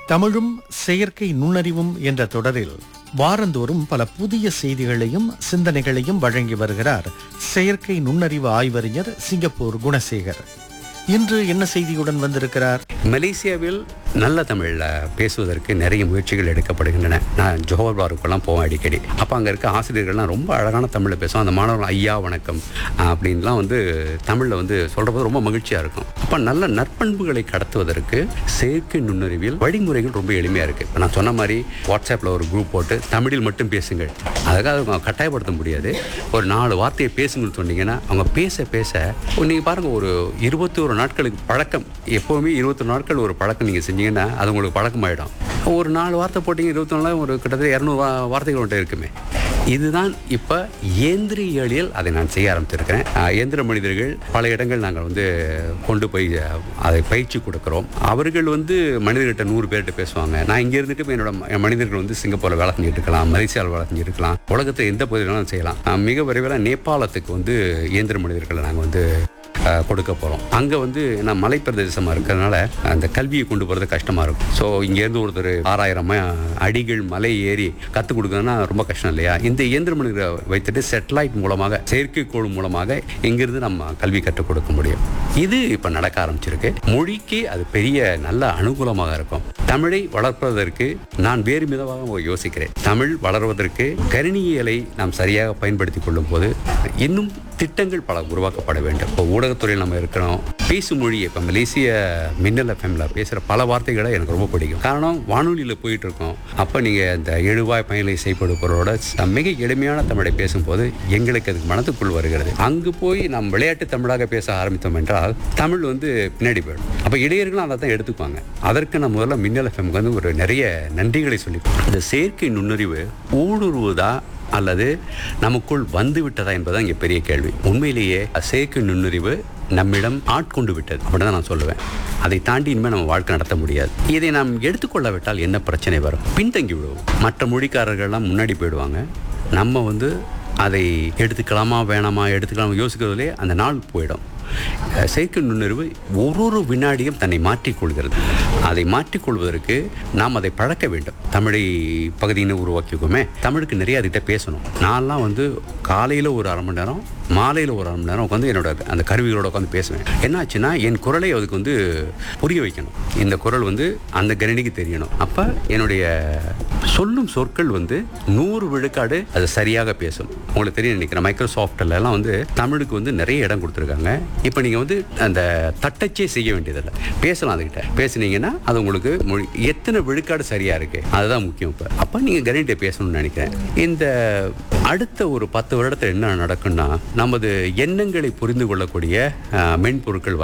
தமிழும் செயற்கை நுண்ணறிவும் என்ற தொடரில் வாரந்தோறும் பல புதிய செய்திகளையும் சிந்தனைகளையும் வழங்கி வருகிறார் செயற்கை நுண்ணறிவு ஆய்வறிஞர் சிங்கப்பூர் குணசேகர் இன்று என்ன செய்தியுடன் வந்திருக்கிறார் மலேசியாவில் நல்ல தமிழில் பேசுவதற்கு நிறைய முயற்சிகள் எடுக்கப்படுகின்றன நான் ஜோஹர் பாருக்கெல்லாம் போவேன் அடிக்கடி அப்போ அங்கே இருக்க ஆசிரியர்கள்லாம் ரொம்ப அழகான தமிழில் பேசுவோம் அந்த மாணவர்கள் ஐயா வணக்கம் அப்படின்லாம் வந்து தமிழில் வந்து சொல்கிறபோது ரொம்ப மகிழ்ச்சியாக இருக்கும் அப்போ நல்ல நற்பண்புகளை கடத்துவதற்கு செயற்கை நுண்ணறிவில் வழிமுறைகள் ரொம்ப எளிமையாக இருக்குது இப்போ நான் சொன்ன மாதிரி வாட்ஸ்அப்பில் ஒரு குரூப் போட்டு தமிழில் மட்டும் பேசுங்கள் அதுக்காக அவங்க கட்டாயப்படுத்த முடியாது ஒரு நாலு வார்த்தையை பேசுங்கன்னு சொன்னீங்கன்னா அவங்க பேச பேச நீங்கள் பாருங்கள் ஒரு இருபத்தி ஒரு நாட்களுக்கு பழக்கம் எப்போவுமே இருபத்தொரு நாட்கள் ஒரு பழக்கம் நீங்கள் செஞ்சீங்கன்னா அது உங்களுக்கு பழக்கமாயிடும் ஒரு நாலு வார்த்தை போட்டிங்க இருபத்தி நாலு ஒரு கிட்டத்தட்ட இரநூறு வா வார்த்தைகள் ஒன்று இருக்குமே இதுதான் இப்போ இயந்திரியலியல் அதை நான் செய்ய ஆரம்பிச்சிருக்கிறேன் அஹ், இயந்திர மனிதர்கள் பல இடங்கள் நாங்கள் வந்து கொண்டு போய் அஹ், அதை பயிற்சி கொடுக்குறோம் அவர்கள் வந்து மனிதர்கிட்ட நூறு பேர்கிட்ட பேசுவாங்க நான் இங்கே இருந்துட்டு இப்ப என்னோட ம- மனிதர்கள் வந்து சிங்கப்பூரில் வேலை செஞ்சுட்டு இருக்கலாம் மலேசியாவில் வேலை செஞ்சுட்டு இருக்கலாம் உலகத்தில் எந்த பகுதியிலும் செய்யலாம் அஹ், மிக விரைவில் நேபாளத்துக்கு வந்து இயந்திர மனிதர்களை நாங்கள் வந்து அஹ், கொடுக்க போகிறோம் அங்கே வந்து நான் மலைப்பிரதேசமாக இருக்கிறதுனால அந்த கல்வியை கொண்டு போகிறது கஷ்டமாக இருக்கும் ஸோ இங்கேருந்து ஒருத்தர் ஆறாயிரம் அடிகள் மலை ஏறி கற்றுக் கொடுக்கணும்னா ரொம்ப கஷ்டம் இல்லையா இந்த இயந்திர மனிதரை வைத்துட்டு சேட்டலைட் மூலமாக செயற்கைக்கோள் மூலமாக இங்கிருந்து நம்ம கல்வி கற்றுக் கொடுக்க முடியும் இது இப்போ நடக்க ஆரம்பிச்சிருக்கு மொழிக்கு அது பெரிய நல்ல அனுகூலமாக இருக்கும் தமிழை வளர்ப்பதற்கு நான் வேறு விதமாக யோசிக்கிறேன் தமிழ் வளர்வதற்கு கணினியலை நாம் சரியாக பயன்படுத்தி கொள்ளும் போது இன்னும் திட்டங்கள் பல உருவாக்கப்பட வேண்டும் இப்போ ஊடகத்துறையில் நம்ம இருக்கிறோம் பேசும் மொழி இப்போ மலேசிய மின்னல் எஃப்எம்ல பேசுகிற பல வார்த்தைகளை எனக்கு ரொம்ப பிடிக்கும் காரணம் வானொலியில் போயிட்டு இருக்கோம் அப்போ நீங்கள் இந்த எழுவாய் பயனிலை செய்யப்படுபவரோட மிக எளிமையான தமிழை பேசும்போது எங்களுக்கு அதுக்கு மனதுக்குள் வருகிறது அங்கு போய் நாம் விளையாட்டு தமிழாக பேச ஆரம்பித்தோம் என்றால் தமிழ் வந்து பின்னாடி போயிடும் அப்போ இடையர்களும் அதை தான் எடுத்துக்குவாங்க அதற்கு நான் முதல்ல மின்னல் எஃப்எம்க்கு வந்து ஒரு நிறைய நன்றிகளை சொல்லி இந்த செயற்கை நுண்ணறிவு ஊடுருவுதா அல்லது நமக்குள் வந்து விட்டதா என்பதுதான் இங்கே பெரிய கேள்வி உண்மையிலேயே செயற்கை நுண்ணறிவு நம்மிடம் ஆட்கொண்டு விட்டது அப்படின்னு தான் நான் சொல்லுவேன் அதை தாண்டி இனிமேல் நம்ம வாழ்க்கை நடத்த முடியாது இதை நாம் எடுத்துக்கொள்ளாவிட்டால் என்ன பிரச்சனை வரும் பின்தங்கி விடுவோம் மற்ற மொழிக்காரர்கள்லாம் முன்னாடி போயிடுவாங்க நம்ம வந்து அதை எடுத்துக்கலாமா வேணாமா எடுத்துக்கலாமா யோசிக்கிறதுலே அந்த நாள் போயிடும் அஹ் செயற்கை நுண்ணறிவு ஒரு ஒரு வினாடியும் தன்னை மாற்றிக்கொள்கிறது அதை மாற்றிக்கொள்வதற்கு நாம் அதை பழக்க வேண்டும் தமிழை பகுதியினை உருவாக்கிக்கோமே தமிழுக்கு நிறைய அதுகிட்ட பேசணும் நான்லாம் வந்து காலையில் ஒரு அரை மணி நேரம் மாலையில் ஒரு அரை மணி நேரம் உட்காந்து என்னோட அந்த கருவிகளோட உட்காந்து பேசுவேன் என்னாச்சுன்னா என் குரலை அதுக்கு வந்து புரிய வைக்கணும் இந்த குரல் வந்து அந்த கணினிக்கு தெரியணும் அப்போ என்னுடைய சொல்லும் சொற்கள் வந்து நூறு விழுக்காடு அது சரியாக பேசும் உங்களுக்கு தெரியும் நினைக்கிறேன் மைக்ரோசாஃப்ட்ல எல்லாம் வந்து தமிழுக்கு வந்து நிறைய இடம் கொடுத்துருக்காங்க இப்போ நீங்கள் வந்து அந்த தட்டச்சே செய்ய வேண்டியதில்லை பேசலாம் அதுக்கிட்ட பேசுனீங்கன்னா அது உங்களுக்கு மொழி எத்தனை விழுக்காடு சரியாக இருக்கு அதுதான் முக்கியம் இப்போ அப்போ நீங்கள் கணினிட்ட பேசணும்னு நினைக்கிறேன் இந்த அடுத்த ஒரு பத்து வருடத்தில் என்ன நடக்கும்னா நமது எண்ணங்களை புரிந்து கொள்ளக்கூடிய அஹ், மென்பொருட்கள்